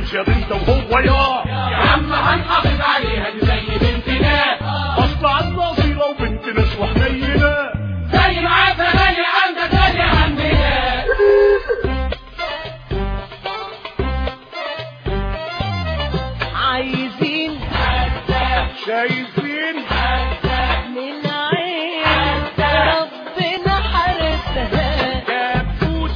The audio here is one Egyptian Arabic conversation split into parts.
تقولش يا بنت وهو يا يا عم هنحافظ عليها دي زي بنتنا اصل عنا اصيله وبنت ناس وحنينه زي معاه غالي عندك غالي عندنا عايزين شايفين من عين ربنا حارسها كابوس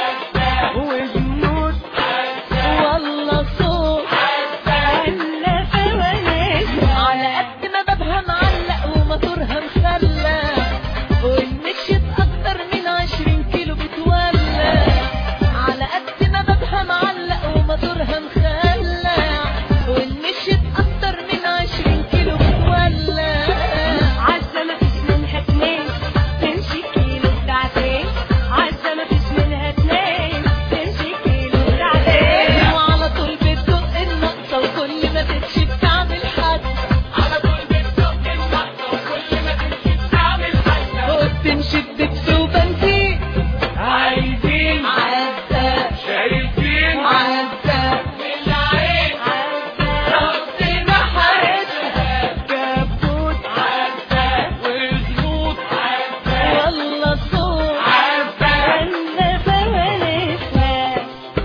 وجنود والله صوت إلا فوانيس على قد ما بابها معلق وموتورها مخلى ومشيت أكتر من عشرين كيلو بتولى على قد ما بابها معلق وموتورها مخلى ومشيت أكتر من عشرين كيلو بتولى عزة ما فيش منها اتنين تمشي كيلو ساعتين عزة ما فيش منها اتنين تمشي كيلو ساعتين وعلى طول بتدق النقطة وكل ما تمشي بتعمل حد على طول بتزق النقطة وكل ما تمشي بتعمل حاجة وبتمشي بدبس وبنزين عايزين عزة شايفين عزة من العين ربنا حارسها كبوت عزة وزنوط والله صوت عزة أنا فوانيسها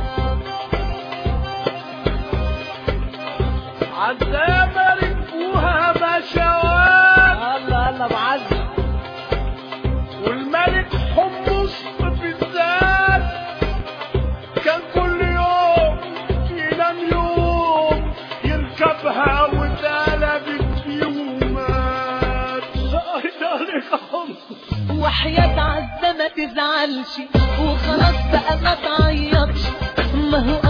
عزامة ركبوها مشوات الله الله بعزة والملك حمص بالذات كان كل يوم ينام يوم يركبها واتقلبت يومات عليك حمص وحياة عزة ما تزعلش وخلاص بقى ما تعيطش ما هو